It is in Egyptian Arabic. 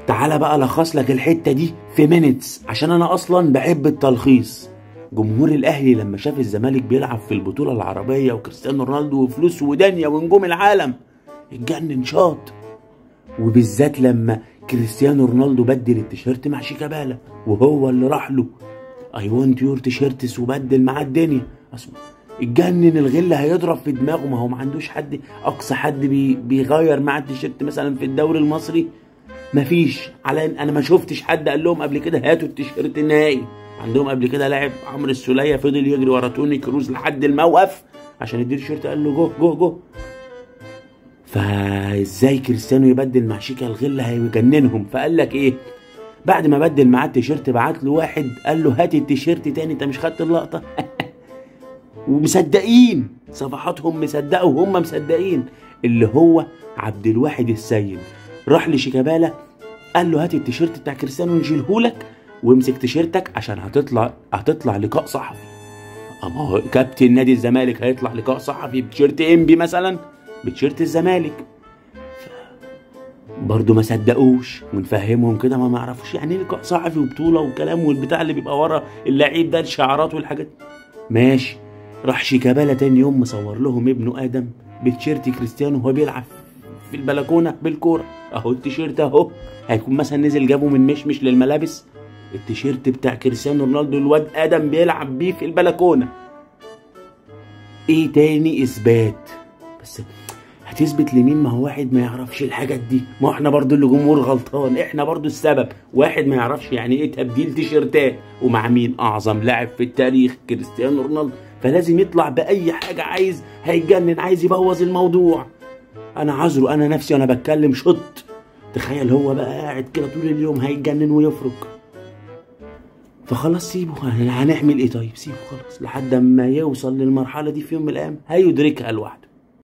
تعالى بقى لخص لك الحته دي في مينتس عشان انا اصلا بحب التلخيص جمهور الاهلي لما شاف الزمالك بيلعب في البطوله العربيه وكريستيانو رونالدو وفلوس ودنيا ونجوم العالم اتجنن شاط وبالذات لما كريستيانو رونالدو بدل التيشيرت مع شيكابالا وهو اللي راح له اي ونت يور تيشيرتس وبدل معاه الدنيا أصلا اتجنن الغل هيضرب في دماغه ما هو ما عندوش حد اقصى حد بي بيغير معاه التيشيرت مثلا في الدوري المصري مفيش على انا ما شفتش حد قال لهم قبل كده هاتوا التيشيرت النهائي عندهم قبل كده لاعب عمرو السوليه فضل يجري ورا توني كروز لحد الموقف عشان يدير التيشيرت قال له جو جو جو فازاي كريستيانو يبدل مع شيكا الغل هيجننهم فقال لك ايه بعد ما بدل معاه التيشيرت بعت له واحد قال له هات التيشيرت تاني انت مش خدت اللقطه ومصدقين صفحاتهم مصدقه وهم مصدقين اللي هو عبد الواحد السيد راح لشيكابالا قال له هات التيشيرت بتاع كريستيانو نشيلهولك وامسك تيشيرتك عشان هتطلع هتطلع لقاء صحفي اما هو كابتن نادي الزمالك هيطلع لقاء صحفي بتيشيرت انبي مثلا بتيشيرت الزمالك برضه ما صدقوش ونفهمهم كده ما معرفوش يعني ايه لقاء صحفي وبطوله وكلام والبتاع اللي بيبقى ورا اللعيب ده الشعارات والحاجات ماشي راح شيكابالا تاني يوم مصور لهم ابنه ادم بتيشيرت كريستيانو وهو بيلعب في البلكونه بالكوره اهو التيشيرت اهو هيكون مثلا نزل جابه من مشمش للملابس التيشيرت بتاع كريستيانو رونالدو الواد ادم بيلعب بيه في البلكونه ايه تاني اثبات بس هتثبت لمين ما هو واحد ما يعرفش الحاجات دي ما هو احنا برضو اللي جمهور غلطان احنا برضو السبب واحد ما يعرفش يعني ايه تبديل تيشيرتات ومع مين اعظم لاعب في التاريخ كريستيانو رونالدو فلازم يطلع باي حاجه عايز هيتجنن عايز يبوظ الموضوع انا عذره انا نفسي وانا بتكلم شط تخيل هو بقى قاعد كده طول اليوم هيتجنن ويفرك فخلاص سيبه هنعمل ايه طيب سيبه خلاص لحد ما يوصل للمرحله دي في يوم من الايام هيدركها لوحده